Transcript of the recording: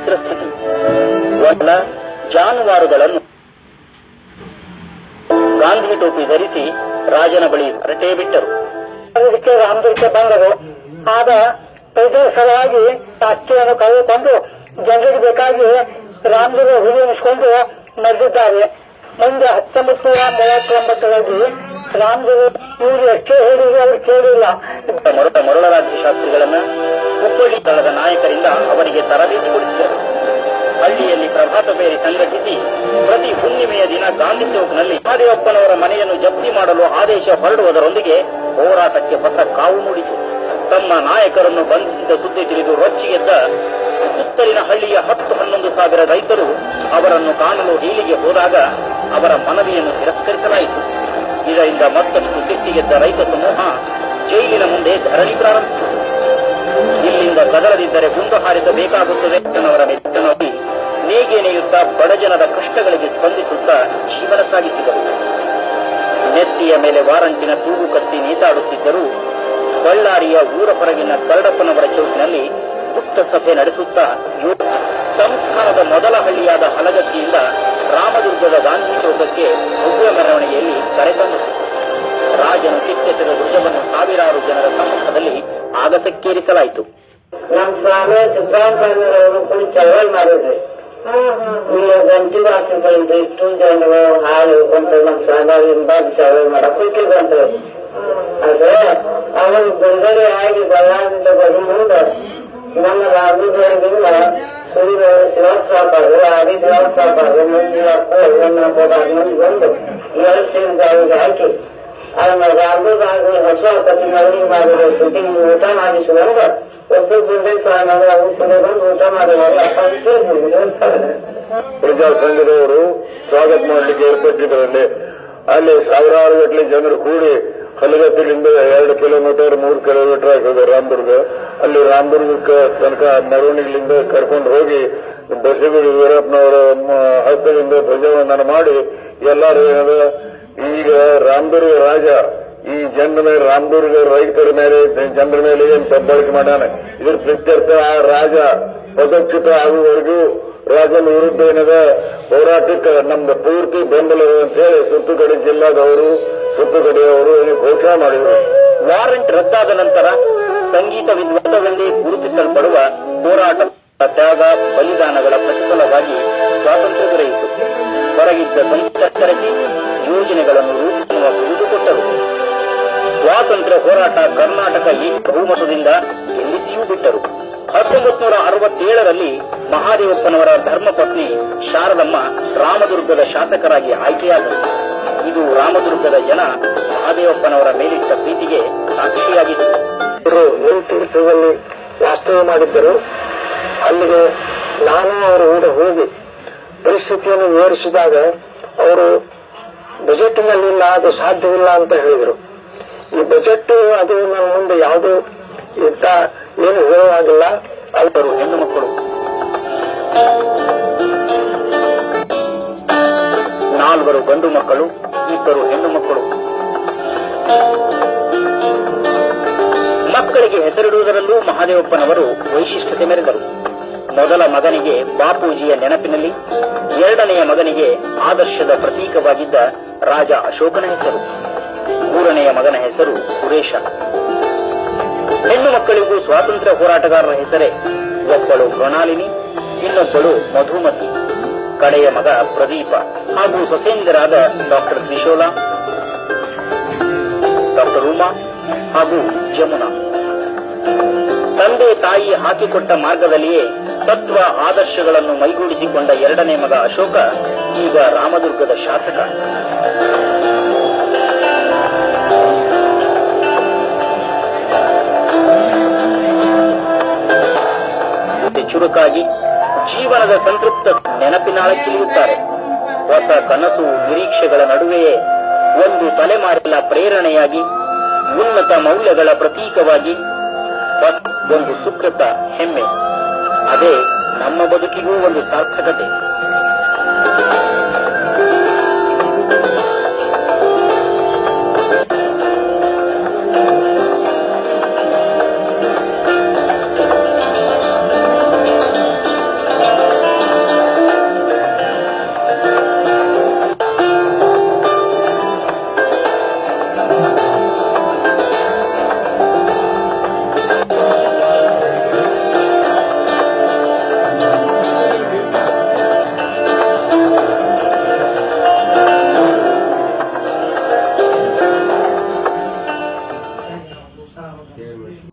ವಿಚಿತ್ರ ಸ್ಥಿತಿ ಒಟ್ಲ ಜಾನುವಾರುಗಳನ್ನು ಗಾಂಧಿ ಟೋಪಿ ಧರಿಸಿ ರಾಜನ ಬಳಿ ಹರಟೆ ಬಿಟ್ಟರು ಅದಕ್ಕೆ ರಾಮದುರ್ಗಕ್ಕೆ ಬಂದರು ಆಗ ಪ್ರಜೆ ಸಲುವಾಗಿ ಅಕ್ಕಿಯನ್ನು ಕಳೆದುಕೊಂಡು ಜನರಿಗೆ ಬೇಕಾಗಿ ರಾಮದುರ್ಗ ಹುಲಿ ಎನಿಸಿಕೊಂಡು ನಡೆದಿದ್ದಾರೆ ಮುಂದೆ ಹತ್ತೊಂಬತ್ತು ನೂರ ಮೂವತ್ತೊಂಬತ್ತರಲ್ಲಿ ರಾಮದುರ್ಗ ಇವರು ಎಷ್ಟೇ ಹೇಳಿದ್ರು ಅವರು ಕೇಳಿಲ್ಲ ಮರುಳ ಮರುಳರಾಜ್ಯ ಶಾಸ್ತ್ರಿಗಳನ್ನ ಹುಬ್ಬಳ್ಳಿ ದಳದ ನಾಯಕರಿಂದ ಅವರಿಗೆ ತರಬೇತಿ ಕೊಡಿಸಿದರು ಹಳ್ಳಿಯಲ್ಲಿ ಪ್ರಭಾತ ಬೇರಿ ಸಂಘಟಿಸಿ ಪ್ರತಿ ಹುಣ್ಣಿಮೆಯ ದಿನ ಗಾಂಧಿ ಚೌಕ್ನಲ್ಲಿ ಮಹಾದೇವಪ್ಪನವರ ಮನೆಯನ್ನು ಜಪ್ತಿ ಮಾಡಲು ಆದೇಶ ಹೊರಡುವುದರೊಂದಿಗೆ ಹೋರಾಟಕ್ಕೆ ಹೊಸ ಕಾವು ಮೂಡಿಸಿ ತಮ್ಮ ನಾಯಕರನ್ನು ಬಂಧಿಸಿದ ಸುದ್ದಿ ತಿಳಿದು ರೊಚ್ಚಿಗೆದ್ದ ಸುತ್ತಲಿನ ಹಳ್ಳಿಯ ಹತ್ತು ಹನ್ನೊಂದು ಸಾವಿರ ರೈತರು ಅವರನ್ನು ಕಾಣಲು ಜೈಲಿಗೆ ಹೋದಾಗ ಅವರ ಮನವಿಯನ್ನು ತಿರಸ್ಕರಿಸಲಾಯಿತು ಇದರಿಂದ ಮತ್ತಷ್ಟು ಸಿಟ್ಟಿಗೆದ್ದ ರೈತ ಸಮೂಹ ಜೈಲಿನ ಮುಂದೆ ಧರಣಿ ಪ್ರಾರಂಭಿಸಿತು ಇಲ್ಲಿಂದ ಕದಲದಿದ್ದರೆ ಗುಂಡು ಹಾರಿಸಬೇಕಾಗುತ್ತದೆ ಅನ್ನವರ ಮೆಟ್ಟನಲ್ಲಿ ನೇಗೆ ನೇಯುತ್ತಾ ಬಡಜನರ ಕಷ್ಟಗಳಿಗೆ ಸ್ಪಂದಿಸುತ್ತಾ ಜೀವನ ಸಾಗಿಸಿದರು ನೆತ್ತಿಯ ಮೇಲೆ ವಾರಂಟಿನ ತೂಗು ಕತ್ತಿ ನೇತಾಡುತ್ತಿದ್ದರೂ ಬಳ್ಳಾರಿಯ ಊರ ಹೊರಗಿನ ಕರಡಪ್ಪನವರ ಚೌಕಿನಲ್ಲಿ ಗುಪ್ತ ಸಭೆ ನಡೆಸುತ್ತಾ ಯೋ- ಸಂಸ್ಥಾನದ ಮೊದಲ ಹಳ್ಳಿಯಾದ ಹಲಗತ್ತಿಯಿಂದ ರಾಮದುರ್ಗದ ಗಾಂಧಿ ಚೌಕಕ್ಕೆ ಭವ್ಯ ಮೆರವಣಿಗೆಯಲ್ಲಿ ಕರೆತಂದರು ರಾಜನು ಕಿತ್ತೆಸೆದ ಧ್ವಜವನ್ನು ಸಾವಿರಾರು ಜನರ ಸಮ್ಮುಖದಲ್ಲಿ ಆಗಸಕ್ಕೇರಿಸಲಾಯಿತು ನಮ್ಮ ಸ್ವಾಮಿ ಸಿದ್ದರಾಮಯ್ಯನವರು ಕೂಡ ಚಳವಳಿ ಮಾಡಿದ್ರಿ ಇಲ್ಲಿ ಗಂಟಿ ಹಾಕಿದ್ರಿ ಇಷ್ಟು ಜನರು ಹಾಳು ಬಂತು ನಮ್ಮ ಸ್ವಾಮಿಯಿಂದ ಚಳವಳಿ ಮಾಡಕ್ ಕುಂಟಿ ಬಂದ್ರು ಅದೇ ಅವರು ಬಿಡುಗಡೆ ಆಗಿ ಬಳ್ಳಾರಿಂದ ಬರೋ ಮುಂದೆ ನಮ್ಮ ರಾಮದೇವರಿಂದ ಸುರಿದ ಶಿವಕ್ ಸಾಪಾಡು ಆದಿ ಶಿವಕ್ ಸಾಪಾಡು ಮುಂದಿನಪ್ಪು ಒಂದು ಮಂದಿ ಬಂದು ಎರಡು ಸೇರಿದ ಅವ್ರಿಗೆ ಹಾಕಿ ಅದನ್ನ ರಾಮದೇವ್ ಹೊಸ ಕಟ್ಟಿ ನವರಿ ಮಾಡಿದ ಶೂಟಿಂಗ್ ಊಟ ಮಾಡಿಸುವಾಗ ಒಬ್ಬ ಗುಂಡೆ ಸ್ವಾಮಿ ಅವರು ಬಂದು ಊಟ ಮಾಡಿದಾಗ ಅಪ್ಪ ಕೇಳಿದ್ರು ಪ್ರಜಾ ಸಂಘದವರು ಸ್ವಾಗತ ಮಾಡಲಿಕ್ಕೆ ಏರ್ಪಟ್ಟಿದ್ದರಲ್ಲಿ ಅಲ್ಲಿ ಸಾವಿರಾರು ಗಟ್ಟಲೆ ಜನರು ಕೂಡಿ ಹಲಗತ್ತಿಲಿಂದ ಎರಡು ಕಿಲೋಮೀಟರ್ ಮೂರು ಕಿಲೋಮೀಟರ್ ಆಗ್ತದೆ ರಾಮದುರ್ಗ ಅಲ್ಲಿ ರಾಮದುರ್ಗಕ್ಕೆ ತನಕ ಮೆರವಣಿಗೆಯಿಂದ ಕರ್ಕೊಂಡು ಹೋಗಿ ಬಸವಗುಡಿ ವೀರಪ್ಪನವರ ಮ- ಹಸ್ತದಿಂದ ಧ್ವಜವಂದನ ಮಾಡಿ ಎಲ್ಲರೂ ಏನದ ಈಗ ರಾಮದುರ್ಗ ರಾಜ ಈ ಜನರ ಮೇಲೆ ರಾಮದುರ್ಗ ರೈತರ ಮೇಲೆ ಜನರ ಮೇಲೆ ಏನ್ ದಬ್ಬಾಳಿಕೆ ಮಾಡ್ಯಾನ ಇದ್ರ ಪ್ರತ್ಯರ್ಥ ಆ ರಾಜ ಪದಚ್ಯುತ ಆಗುವವರೆಗೂ ರಾಜನ ವಿರುದ್ಧ ಏನದ ಹೋರಾಟಕ್ಕೆ ನಮ್ದು ಪೂರ್ತಿ ಬೆಂಬಲ ಅಂತ ಹೇಳಿ ಸುತ್ತುಗಡೆ ಜಿಲ್ಲಾದವರು ಸುತ್ತುಗಡೆಯವರು ಏನು ಘೋಷಣೆ ಮಾಡಿದರು ವಾರಂಟ್ ರದ್ದಾದ ನಂತರ ಸಂಗೀತ ವಿದ್ವಾಂಸವೆಂದೇ ಗುರುತಿಸಲ್ಪಡುವ ಹೋರಾಟ ತ್ಯಾಗ ಬಲಿದಾನಗಳ ಪ್ರತಿಫಲವಾಗಿ ಸ್ವಾತಂತ್ರ್ಯ ದೊರೆಯಿತು ಹೊರಗಿದ್ದ ಸಂಸ್ಕರಿಸಿ ಯೋಜನೆಗಳನ್ನು ರೂಪಿಸುವ ಬಿರುದು ಕೊಟ್ಟರು ಸ್ವಾತಂತ್ರ್ಯ ಹೋರಾಟ ಕರ್ನಾಟಕ ಏಕಭೂಮತದಿಂದ ಗೆಲ್ಲಿಸಿಯೂ ಬಿಟ್ಟರು ಹತ್ತೊಂಬತ್ತು ನೂರ ಅರವತ್ತೇಳರಲ್ಲಿ ಮಹಾದೇವಪ್ಪನವರ ಧರ್ಮಪತ್ನಿ ಶಾರದಮ್ಮ ರಾಮದುರ್ಗದ ಶಾಸಕರಾಗಿ ಆಯ್ಕೆಯಾದರು ಇದು ರಾಮದುರ್ಗದ ಜನ ಮಹಾದೇವಪ್ಪನವರ ಮೇಲಿಟ್ಟ ಪ್ರೀತಿಗೆ ಸಾಕ್ಷಿಯಾಗಿದೆ ಅವರು ತೀರ್ಥದಲ್ಲಿ ವಾಸ್ತವ್ಯ ಮಾಡಿದ್ದರು ಅಲ್ಲಿಗೆ ನಾನು ಅವರು ಕೂಡ ಹೋಗಿ ಪರಿಸ್ಥಿತಿಯನ್ನು ವಿವರಿಸಿದಾಗ ಅವರು ಬಜೆಟ್ನಲ್ಲಿಲ್ಲ ಅದು ಸಾಧ್ಯವಿಲ್ಲ ಅಂತ ಹೇಳಿದರು ಈ ಬಜೆಟ್ ಅದು ನನ್ನ ಮುಂದೆ ಯಾವುದು ಇಂಥ ಏನು ಹೇಳುವಾಗಿಲ್ಲ ಅಲ್ಪರು ಹೆಣ್ಣು ಮಕ್ಕಳು ನಾಲ್ವರು ಗಂಡು ಮಕ್ಕಳು ಇಬ್ಬರು ಹೆಣ್ಣು ಮಕ್ಕಳು ಮಕ್ಕಳಿಗೆ ಹೆಸರಿಡುವುದರಲ್ಲೂ ಮಹಾದೇವಪ್ಪನವರು ವೈಶಿಷ್ಟ್ಯತೆ ಮೆರೆದರು ಮೊದಲ ಮಗನಿಗೆ ಬಾಪೂಜಿಯ ನೆನಪಿನಲ್ಲಿ ಎರಡನೆಯ ಮಗನಿಗೆ ಆದರ್ಶದ ಪ್ರತೀಕವಾಗಿದ್ದ ರಾಜ ಅಶೋಕನ ಹೆಸರು ಮೂರನೆಯ ಮಗನ ಹೆಸರು ಸುರೇಶ ಹೆಣ್ಣು ಮಕ್ಕಳಿಗೂ ಸ್ವಾತಂತ್ರ್ಯ ಹೋರಾಟಗಾರರ ಹೆಸರೇ ಒಬ್ಬಳು ಮೃಣಾಲಿನಿ ಇನ್ನೊಬ್ಬಳು ಮಧುಮತಿ ಕಡೆಯ ಮಗ ಪ್ರದೀಪ ಹಾಗೂ ಸೊಸೆಯಂದಿರಾದ ಡಾಕ್ಟರ್ ತ್ರಿಶೋಲಾ ಡಾಕ್ಟರ್ ಉಮಾ ಹಾಗೂ ಜಮುನಾ ತಂದೆ ತಾಯಿ ಹಾಕಿಕೊಟ್ಟ ಮಾರ್ಗದಲ್ಲಿಯೇ ತತ್ವ ಆದರ್ಶಗಳನ್ನು ಮೈಗೂಡಿಸಿಕೊಂಡ ಎರಡನೇ ಮಗ ಅಶೋಕ ಈಗ ರಾಮದುರ್ಗದ ಶಾಸಕ ಮತ್ತೆ ಚುರುಕಾಗಿ ಜೀವನದ ಸಂತೃಪ್ತ ನೆನಪಿನಾಳಕ್ಕಿಳಿಯುತ್ತಾರೆ ಹೊಸ ಕನಸು ನಿರೀಕ್ಷೆಗಳ ನಡುವೆಯೇ ಒಂದು ತಲೆಮಾರಿನ ಪ್ರೇರಣೆಯಾಗಿ ಉನ್ನತ ಮೌಲ್ಯಗಳ ಪ್ರತೀಕವಾಗಿ ಹೊಸ ಒಂದು ಸುಕೃತ ಹೆಮ್ಮೆ ಅದೇ ನಮ್ಮ ಬದುಕಿಗೂ ಒಂದು ಸಾರ್ಥಕತೆ